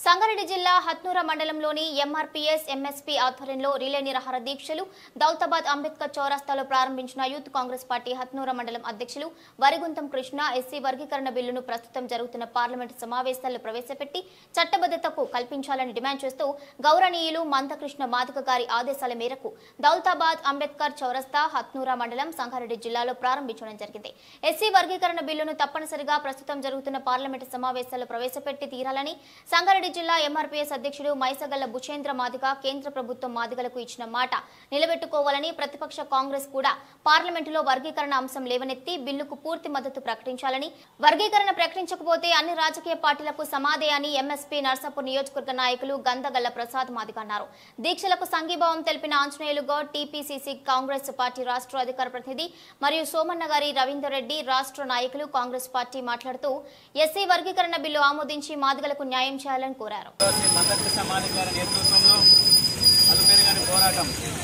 సంగారెడ్డి జిల్లా హత్నూర మండలంలోని MRPS MSP ఆధ్వర్యంలో రిలే నిరాహార దీక్షలు దౌలతాబాద్ అంబేద్కర్ చౌరస్తాలో ప్రారంభించిన యూత్ కాంగ్రెస్ పార్టీ హత్నూర మండలం అధ్యక్షులు వరిగుంతం కృష్ణ ఎస్సీ వర్గీకరణ బిల్లును ప్రస్తుతం జరుగుతున్న పార్లమెంటు సమావేశాల్లో ప్రవేశపెట్టి చట్టబద్ధతకు కల్పించాలని డిమాండ్ చేస్తూ గౌరవనీయులు మందకృష్ణ మాదిక గారి ఆదేశాల మేరకు దౌలతాబాద్ అంబేద్కర్ చౌరస్తా హత్నూర మండలం సంగారెడ్డి జిల్లాలో ప్రారంభించడం జరిగింది ఎస్సీ వర్గీకరణ బిల్లును తప్పనిసరిగా ప్రస్తుతం జరుగుతున్న పార్లమెంటు సమావేశాల్లో ప్రవేశపెట్టి తీరాలని సంగారెడ్డి జిల్లా ఎంఆర్పీఎస్ అధ్యక్షుడు మైసగల్ల భుచేంద్ర మాదిగ కేంద్ర ప్రభుత్వం మాదిగలకు ఇచ్చిన మాట నిలబెట్టుకోవాలని ప్రతిపక్ష కాంగ్రెస్ కూడా పార్లమెంటులో వర్గీకరణ అంశం లేవనెత్తి బిల్లుకు పూర్తి మద్దతు ప్రకటించాలని వర్గీకరణ ప్రకటించకపోతే అన్ని రాజకీయ పార్టీలకు సమాధే అని ఎంఎస్పీ నర్సాపూర్ నియోజకవర్గ నాయకులు గందగల్ల ప్రసాద్ మాదిగ అన్నారు దీక్షలకు సంఘీభావం తెలిపిన Anjaneyulu Goud TPCC Congress party రాష్ట్ర అధికార ప్రతినిధి మరియు సోమన్న గారి రవీందర్ రెడ్డి రాష్ట్ర నాయకులు కాంగ్రెస్ పార్టీ మాట్లాడుతూ ఎస్సీ వర్గీకరణ బిల్లు ఆమోదించి మాదిగలకు న్యాయం చేయాలని కోరారు శ్రీ మందకృష్ణ మాదిక్ గారి నేతృత్వంలో అలుపేరుగాని పోరాటం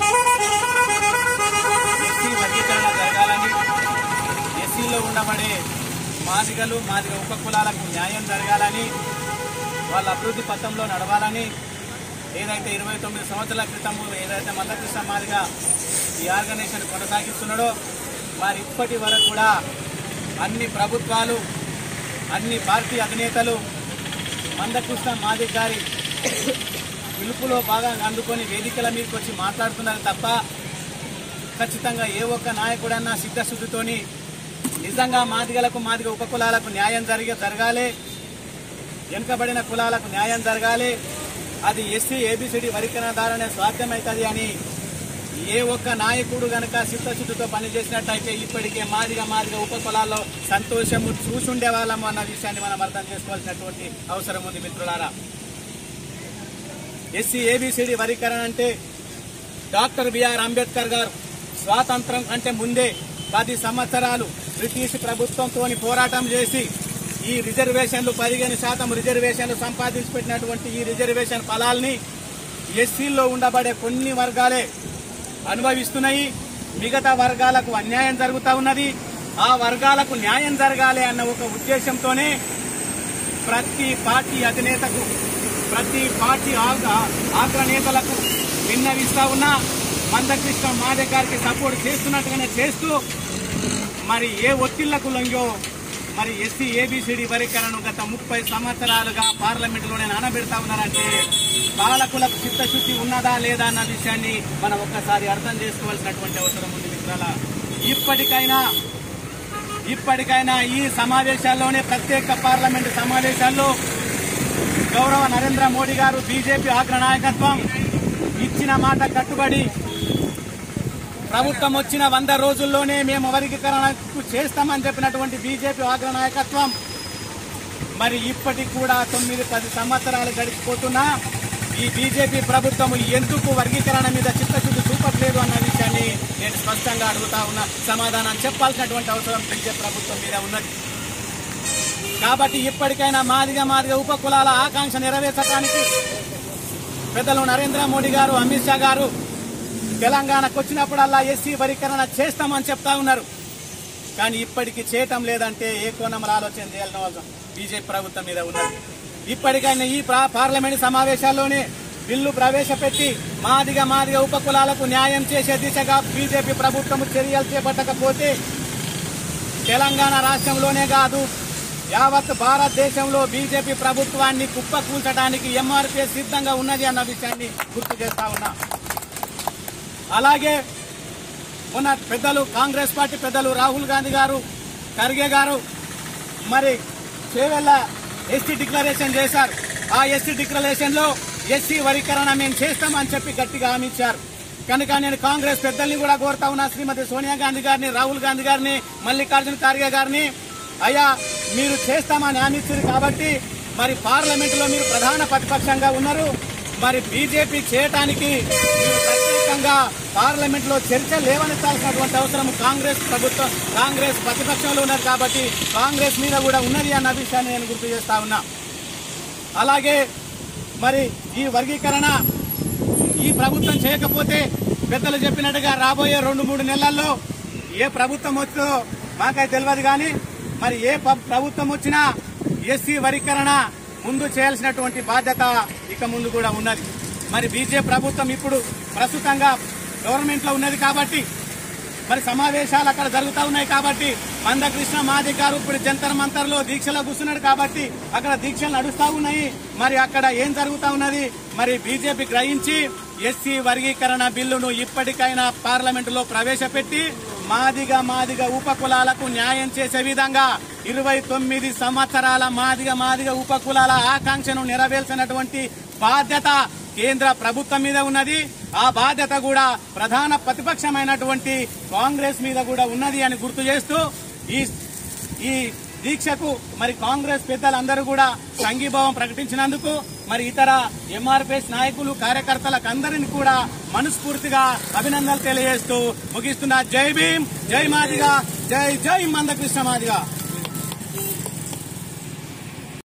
ఎస్సీ వర్గీకరణ జరగాలని ఎస్సీలో ఉండబడే మాదిగలు మాదిగ ఉప కులాలకు న్యాయం జరగాలని వాళ్ళ అభివృద్ధి పథంలో నడవాలని ఏదైతే ఇరవై తొమ్మిది సంవత్సరాల క్రితం ఏదైతే మందకృష్ణ మాదిగా ఈ ఆర్గనైజేషన్ కొనసాగిస్తున్నాడో మరి ఇప్పటి వరకు కూడా అన్ని ప్రభుత్వాలు అన్ని పార్టీ అధినేతలు మందకృష్ణ మాదిక్ గారి పిలుపులో భాగంగా అందుకొని వేదికల మీదకి వచ్చి మాట్లాడుతున్నారు తప్ప ఖచ్చితంగా ఏ ఒక్క నాయకుడన్నా సిద్ధశుద్ధితోని నిజంగా మాదిగలకు మాదిగ ఉప కులాలకు న్యాయం జరిగే జరగాలి వెనుకబడిన కులాలకు న్యాయం జరగాలి అది ఎస్సీ ఏబిసిడి వరికరణ ద్వారానే సాధ్యమవుతుంది అని ఏ ఒక్క నాయకుడు గనక చిత్తశుద్ధితో పనిచేసినట్టయితే ఇప్పటికే మాదిగా మాదిగా ఉప కులాల్లో సంతోషము చూసుండే వాళ్ళము అన్న విషయాన్ని మనం అర్థం చేసుకోవాల్సినటువంటి అవసరం ఉంది మిత్రులారా ఎస్సీ ఏబిసిడి వరికరణ అంటే డాక్టర్ బిఆర్ అంబేద్కర్ గారు స్వాతంత్రం కంటే ముందే పది సంవత్సరాలు బ్రిటిష్ ప్రభుత్వంతో పోరాటం చేసి ఈ రిజర్వేషన్లు పదిహేను శాతం రిజర్వేషన్లు సంపాదించి పెట్టినటువంటి ఈ రిజర్వేషన్ ఫలాల్ని ఎస్సీల్లో ఉండబడే కొన్ని వర్గాలే అనుభవిస్తున్నాయి మిగతా వర్గాలకు అన్యాయం జరుగుతూ ఉన్నది ఆ వర్గాలకు న్యాయం జరగాలి అన్న ఒక ఉద్దేశంతోనే ప్రతి పార్టీ అధినేతకు ప్రతి పార్టీ ఆగ్ర- ఆగ్రనేతలకు విన్నవిస్తా ఉన్నా మందకృష్ణ మాదే గారికి సపోర్ట్ చేస్తున్నట్టుగానే చేస్తూ మరి ఏ ఒత్తిళ్లకు లొంగో మరి ఎస్సీ ఏబిసిడి వరికరణను గత ముప్పై సంవత్సరాలుగా పార్లమెంటులోనే నానబెడతా ఉన్నారంటే పాలకులకు చిత్తశుద్ధి ఉన్నదా లేదా అన్న విషయాన్ని మనం ఒక్కసారి అర్థం చేసుకోవాల్సినటువంటి అవసరం ఉంది మిత్రాల ఇప్పటికైనా ఇప్పటికైనా ఈ సమావేశాల్లోనే ప్రత్యేక పార్లమెంటు సమావేశాల్లో గౌరవ నరేంద్ర మోడీ గారు బీజేపీ ఆగ్ర నాయకత్వం ఇచ్చిన మాట కట్టుబడి ప్రభుత్వం వచ్చిన వంద రోజుల్లోనే మేము వర్గీకరణకు చేస్తామని చెప్పినటువంటి బీజేపీ ఆగ్ర నాయకత్వం మరి ఇప్పటికి కూడా తొమ్మిది పది సంవత్సరాలు గడిచిపోతున్నా ఈ బీజేపీ ప్రభుత్వం ఎందుకు వర్గీకరణ మీద చిత్తశుద్ధి చూపట్లేదు అన్న విషయాన్ని నేను స్పష్టంగా అడుగుతా ఉన్నా సమాధానం చెప్పాల్సినటువంటి అవసరం బీజేపీ ప్రభుత్వం మీద ఉన్నది కాబట్టి ఇప్పటికైనా మాదిగా మాదిగా ఉప కులాల ఆకాంక్ష నెరవేర్చడానికి పెద్దలు నరేంద్ర మోడీ గారు అమిత్ షా గారు తెలంగాణకు వచ్చినప్పుడల్లా ఎస్సీ వరీకరణ చేస్తామని చెప్తా ఉన్నారు కానీ ఇప్పటికీ చేయటం లేదంటే ఏ కోణంలో ఆలోచన చేయాలని అవసరం బీజేపీ ప్రభుత్వం మీద ఉన్నది ఇప్పటికైనా ఈ ప్రా- పార్లమెంట్ సమావేశాల్లోనే బిల్లు ప్రవేశపెట్టి మాదిగా మాదిగా ఉప కులాలకు న్యాయం చేసే దిశగా బీజేపీ ప్రభుత్వం చర్యలు చేపట్టకపోతే తెలంగాణ రాష్ట్రంలోనే కాదు యావత్ భారతదేశంలో బీజేపీ ప్రభుత్వాన్ని కుప్పకూల్చడానికి ఎంఆర్పీఎస్ సిద్ధంగా ఉన్నది అన్న విషయాన్ని గుర్తు చేస్తా ఉన్నా అలాగే మొన్న పెద్దలు కాంగ్రెస్ పార్టీ పెద్దలు రాహుల్ గాంధీ గారు ఖర్గే గారు మరి చేవెళ్ళ ఎస్టీ డిక్లరేషన్ చేశారు ఆ ఎస్టీ డిక్లరేషన్ లో ఎస్సీ వరీకరణ మేము చేస్తామని చెప్పి గట్టిగా హామీ ఇచ్చారు కనుక నేను కాంగ్రెస్ పెద్దల్ని కూడా కోరుతా ఉన్నా శ్రీమతి సోనియా గాంధీ గారిని రాహుల్ గాంధీ గారిని మల్లికార్జున ఖార్గే గారిని అయ్యా మీరు చేస్తామని హామీ ఇచ్చారు కాబట్టి మరి పార్లమెంట్ లో మీరు ప్రధాన ప్రతిపక్షంగా ఉన్నారు మరి బీజేపీ చేయటానికి మీరు ప్రత్యేకంగా పార్లమెంట్ లో చర్చ లేవనెత్తాల్సినటువంటి అవసరం కాంగ్రెస్ ప్రభుత్వం కాంగ్రెస్ ప్రతిపక్షంలో ఉన్నారు కాబట్టి కాంగ్రెస్ మీద కూడా ఉన్నది అన్న విషయాన్ని నేను గుర్తు చేస్తా ఉన్నా అలాగే మరి ఈ వర్గీకరణ ఈ ప్రభుత్వం చేయకపోతే పెద్దలు చెప్పినట్టుగా రాబోయే రెండు మూడు నెలల్లో ఏ ప్రభుత్వం వచ్చో మాకైతే తెలియదు కానీ మరి ఏ ప- ప్రభుత్వం వచ్చినా ఎస్సీ వరీకరణ ముందు చేయాల్సినటువంటి బాధ్యత ఇక ముందు కూడా ఉన్నది మరి బీజేపీ ప్రభుత్వం ఇప్పుడు ప్రస్తుతంగా గవర్నమెంట్ లో ఉన్నది కాబట్టి మరి సమావేశాలు అక్కడ జరుగుతూ ఉన్నాయి కాబట్టి మందకృష్ణ మాది గారు ఇప్పుడు జంతర్ మంతర్లో దీక్షలో కూర్చున్నాడు కాబట్టి అక్కడ దీక్షలు నడుస్తా ఉన్నాయి మరి అక్కడ ఏం జరుగుతా ఉన్నది మరి బీజేపీ గ్రహించి ఎస్సీ వర్గీకరణ బిల్లును ఇప్పటికైనా పార్లమెంటులో ప్రవేశపెట్టి మాదిగ మాదిగ ఉపకులాలకు న్యాయం చేసే విధంగా ఇరవై తొమ్మిది సంవత్సరాల మాదిగ మాదిగ ఉపకులాల ఆకాంక్షను నెరవేర్చినటువంటి బాధ్యత కేంద్ర ప్రభుత్వం మీద ఉన్నది ఆ బాధ్యత కూడా ప్రధాన ప్రతిపక్షమైనటువంటి కాంగ్రెస్ మీద కూడా ఉన్నది అని గుర్తు చేస్తూ ఈ ఈ దీక్షకు మరి కాంగ్రెస్ పెద్దలందరూ కూడా సంఘీభావం ప్రకటించినందుకు మరి ఇతర ఎంఆర్పిఎస్ నాయకులు కార్యకర్తలకు అందరిని కూడా మనస్ఫూర్తిగా అభినందనలు తెలియజేస్తూ ముగిస్తున్న జై భీమ్ జై మాదిగా జై జై మందకృష్ణ మాదిగా